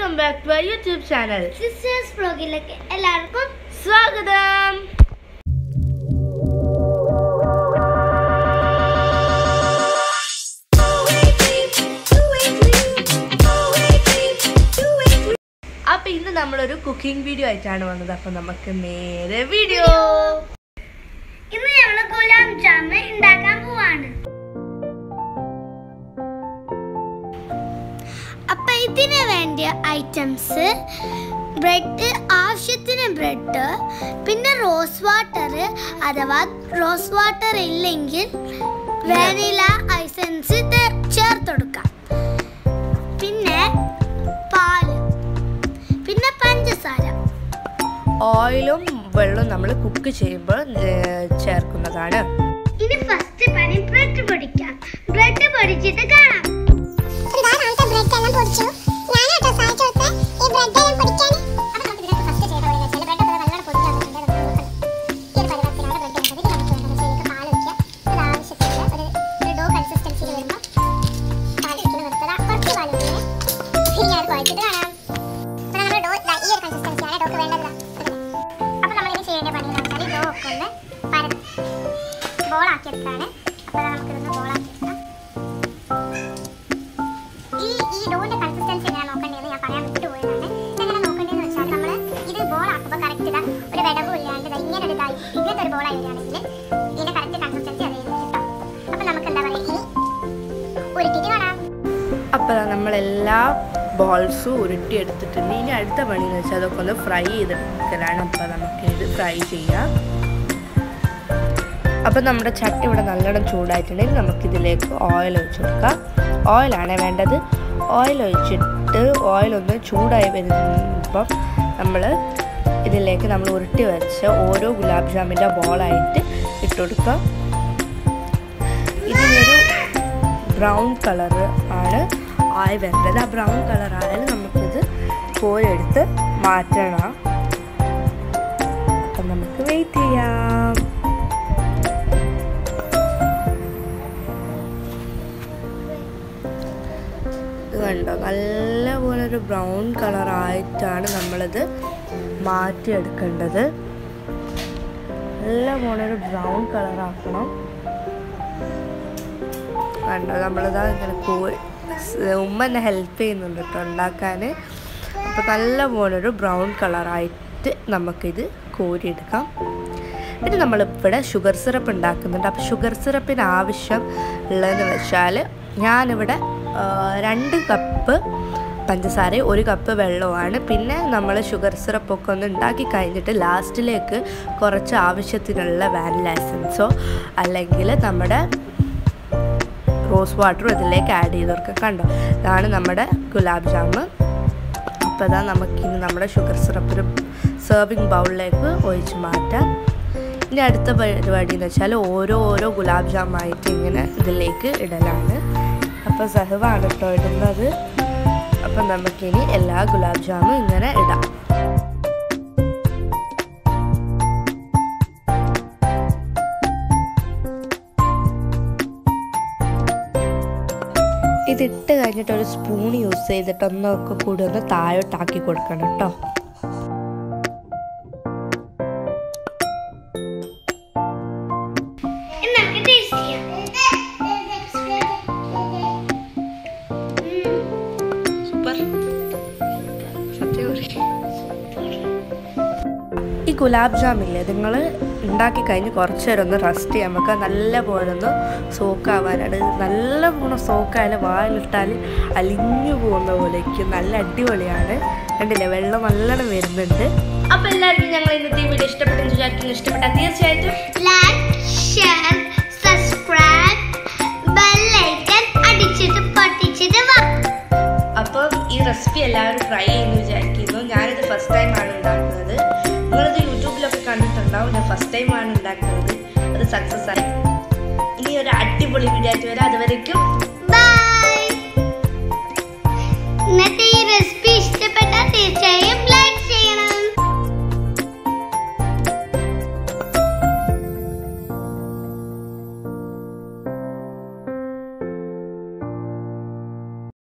welcome back to YouTube channel sisters ബ്ലോഗിലേക്ക് എല്ലാവർക്കും സ്വാഗതം അപ്പൊ ഇന്ന് നമ്മളൊരു കുക്കിംഗ് വീഡിയോ ആയിട്ടാണ് വന്നത് അപ്പൊ നമുക്ക് നേരെ വീഡിയോ ഇന്ന് ഞങ്ങൾ ഗുലാബ് ജാമ് ഉണ്ടാക്കാൻ പോവാണ് അപ്പൊ ഇതിന് വേണ്ടിയ ഐറ്റംസ് ബ്രെഡ് ആവശ്യത്തിന് ബ്രെഡ് പിന്നെ റോസ് വാട്ടർ അഥവാ റോസ് വാട്ടർ ഇല്ലെങ്കിൽ വാനില ഐസൻസ് ചേർത്ത് കൊടുക്കാം പിന്നെ പാല് പിന്നെ പഞ്ചസാര ഓയിലും വെള്ളവും നമ്മൾ കുക്ക് ചെയ്യുമ്പോൾ ഏർ, ചേർക്കുന്നതാണ് ഇനി ഫസ്റ്റ് പണി ബ്രെഡ് പൊടിക്കാം ബ്രെഡ് പൊടിച്ചിട്ട് കാണാം ബോളാക്കിയെടുക്കാണ് അപ്പോൾ നമുക്കിതൊന്ന് ബോളാക്കിയെടുക്കാം ഈ ഈ ഡോന്റെ കൺസിസ്റ്റൻസി എങ്ങനെ നോക്കേണ്ടതെന്ന് ഞാൻ പറയാൻ വിട്ടുപോയതാണ് ഇതെങ്ങനെ നോക്കേണ്ടതെന്ന് വെച്ചാൽ നമ്മൾ ഇത് ബോൾ ആക്കുമ്പോൾ കറക്റ്റ് ഇതാ ഒരു വിടവും ഇല്ലാണ്ട് ദാ ഇങ്ങനെ ഒരു ഇതായി ഇങ്ങനത്തെ ഒരു ബോളായി വരികയാണെങ്കിൽ ഇതിന്റെ കറക്റ്റ് കൺസിസ്റ്റൻസി അതായിരുന്നു കേട്ടോ അപ്പം നമുക്ക് എന്താ പറയുക ഇനി ഉരുട്ടിട്ട് കാണാം അപ്പോൾ നമ്മളെല്ലാ ബോൾസും ഉരുട്ടി എടുത്തിട്ടുണ്ട് ഇനി അടുത്ത പണി എന്ന് വെച്ചാൽ അതൊക്കെ ഒന്ന് ഫ്രൈ ചെയ്തെടുക്കലാണ് അപ്പോൾ നമുക്ക് ഇത് ഫ്രൈ ചെയ്യാം അപ്പോൾ നമ്മുടെ ചട്ടി ഇവിടെ നല്ലോണം ചൂടായിട്ടുണ്ടെങ്കിൽ നമുക്കിതിലേക്ക് ഓയിൽ ഒഴിച്ച് കൊടുക്കാം ഓയിലാണ് വേണ്ടത് ഓയിൽ ഒഴിച്ചിട്ട് ഓയിലൊന്ന് ചൂടായി വരുമ്പം നമ്മൾ ഇതിലേക്ക് നമ്മൾ ഉരുട്ടി വെച്ച ഓരോ ഗുലാബ് ജാമിൻ്റെ ബോളായിട്ട് ഇട്ട് കൊടുക്കുക ഇതിനൊരു ബ്രൗൺ കളർ ആണ് ആയി വരേണ്ടത് ആ ബ്രൗൺ കളർ ആയാലും നമുക്കിത് കോരെടുത്ത് മാറ്റണം അപ്പം നമുക്ക് വെയിറ്റ് ചെയ്യാം ഇത് കണ്ടോ നല്ലപോലെ ഒരു ബ്രൗൺ കളർ ആയിട്ടാണ് നമ്മളിത് മാറ്റിയെടുക്കേണ്ടത് നല്ലപോലെ ഒരു ബ്രൗൺ കളർ ആക്കണം കണ്ടോ നമ്മളിതാ ഇങ്ങനെ കോഴി ഉമ്മ എന്നെ ഹെൽപ്പ് ചെയ്യുന്നുണ്ട് കേട്ടോ ഉണ്ടാക്കാൻ അപ്പോൾ നല്ല പോലൊരു ബ്രൗൺ കളറായിട്ട് നമുക്കിത് കോരിയെടുക്കാം പിന്നെ നമ്മളിവിടെ ഷുഗർ സിറപ്പ് ഉണ്ടാക്കുന്നുണ്ട് അപ്പോൾ ഷുഗർ സിറപ്പിന് ആവശ്യം ഉള്ളതെന്ന് വെച്ചാൽ ഞാനിവിടെ ആ, രണ്ട് കപ്പ് പഞ്ചസാര ഒരു കപ്പ് വെള്ളമാണ് പിന്നെ നമ്മൾ ഷുഗർ സിറപ്പൊക്കെ ഒന്ന് ഉണ്ടാക്കി കഴിഞ്ഞിട്ട് ലാസ്റ്റിലേക്ക് കുറച്ച് ആവശ്യത്തിനുള്ള വാനില എസൻസോ അല്ലെങ്കിൽ നമ്മുടെ റോസ് വാട്ടറും ഇതിലേക്ക് ആഡ് ചെയ്ത് കൊടുക്കുക കണ്ടോ ഇതാണ് നമ്മുടെ ഗുലാബ് ജാമ് അപ്പോൾ ഇതാ നമുക്കിനി നമ്മുടെ ഷുഗർ സിറപ്പ് ഒരു സെർവിങ് ബൗളിലേക്ക് ഒഴിച്ച് മാറ്റാം ഇനി അടുത്ത പരിപാടി എന്ന് വെച്ചാൽ ഓരോ ഓരോ ഗുലാബ് ജാമായിട്ട് ഇങ്ങനെ ഇതിലേക്ക് ഇടലാണ് അപ്പോൾ സഹവാണ് കേട്ടോ ഇടുന്നത് അപ്പം നമുക്കിനി എല്ലാ ഗുലാബ് ജാമും ഇങ്ങനെ ഇടാം ഇതിട്ട് കഴിഞ്ഞിട്ട് ഒരു സ്പൂൺ യൂസ് ചെയ്തിട്ട് ഒന്നൊക്കെ കൂടി ഒന്ന് താഴോട്ടാക്കി കൊടുക്കണം കേട്ടോ ഇനി നമുക്ക് ടേസ്റ്റ് ചെയ്യാം സൂപ്പർ ഈ ഗുലാബ് ജാമില്ലേ നിങ്ങൾ ഉണ്ടാക്കി കഴിഞ്ഞ് കുറച്ച് നേരം ഒന്ന് റെസ്റ്റ് ചെയ്യാൻ നമുക്ക് നല്ല പോലെ ഒന്ന് സോക്കാവാനാണ് നല്ല പോണ സോക്കായാലും വായിലിട്ടാൽ അലിഞ്ഞു പോകുന്ന പോലേക്ക് നല്ല അടിപൊളിയാണ് കണ്ടില്ലേ വെള്ളം നല്ലോണം വരുന്നുണ്ട് അപ്പോൾ എല്ലാവർക്കും ഞങ്ങൾ ഇന്നത്തെ ഈ വീഡിയോ ഇഷ്ടപ്പെട്ടെന്ന് വിചാരിക്കുന്നു ഇഷ്ടപ്പെട്ടാൽ തീർച്ചയായിട്ടും ലൈക്ക് ഷെയർ സബ്സ്ക്രൈബ് ബെല്ലൈക്കൺ അടിച്ചിട്ട് പൊട്ടിച്ചിട്ട് വാ അപ്പം ഈ റെസിപ്പി എല്ലാവരും ട്രൈ ചെയ്യുന്നു വിചാരിക്കുന്നു ഞാനിത് ഫസ്റ്റ് ടൈമാണ് ഉണ്ടാക്കുന്നത് നിങ്ങളിത് യൂട്യൂബിലൊക്കെ കണ്ടിട്ടുണ്ടാവും ഞാൻ ഫസ്റ്റ് ടൈമാണ് ഉണ്ടാക്കുന്നത് അത് സക്സസ് ആയി ഇനി ഒരു അടിപൊളി വീഡിയോ ആയിട്ട് വരാം അതുവരേക്കും